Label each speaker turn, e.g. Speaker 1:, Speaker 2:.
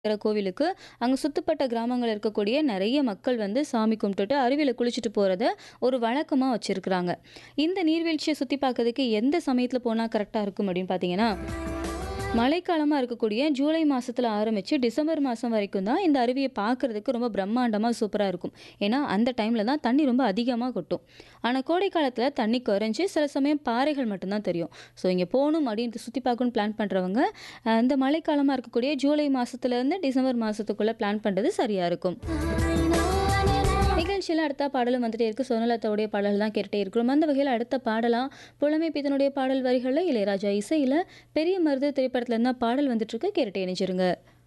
Speaker 1: இருக்கிற கோவிலுக்கு அங்கே சுத்தப்பட்ட கிராமங்கள் இருக்கக்கூடிய நிறைய மக்கள் வந்து சாமி கும்பிட்டுட்டு அருவியில் குளிச்சுட்டு போகிறத ஒரு வழக்கமாக வச்சுருக்குறாங்க இந்த நீர்வீழ்ச்சியை சுற்றி பார்க்கறதுக்கு எந்த சமயத்தில் போனால் கரெக்டாக இருக்கும் அப்படின்னு பார்த்தீங்கன்னா மழைக்காலமாக இருக்கக்கூடிய ஜூலை மாதத்தில் ஆரம்பித்து டிசம்பர் மாதம் வரைக்கும் தான் இந்த அருவியை பார்க்குறதுக்கு ரொம்ப பிரம்மாண்டமாக சூப்பராக இருக்கும் ஏன்னா அந்த டைமில் தான் தண்ணி ரொம்ப அதிகமாக கொட்டும் ஆனால் கோடை காலத்தில் தண்ணி குறைஞ்சி சில சமயம் பாறைகள் மட்டும்தான் தெரியும் ஸோ இங்கே போகணும் அப்படின்னு சுற்றி பார்க்கணும்னு பிளான் பண்ணுறவங்க இந்த மழைக்காலமாக இருக்கக்கூடிய ஜூலை மாதத்துலேருந்து டிசம்பர் மாதத்துக்குள்ளே பிளான் பண்ணுறது சரியாக இருக்கும் நிகழ்ச்சியில் அடுத்த பாடலும் வந்துட்டே இருக்கு சோனலத்தாவுடைய பாடல் தான் கேட்டுட்டே இருக்கிறோம் அந்த வகையில் அடுத்த பாடலாம் புலமை பித்தனுடைய பாடல் வரிகளில் இளையராஜா இசையில் பெரிய மருது திரைப்படத்துல இருந்தால் பாடல் வந்துட்டு இருக்கு கேட்டுட்டே இணைச்சிருங்க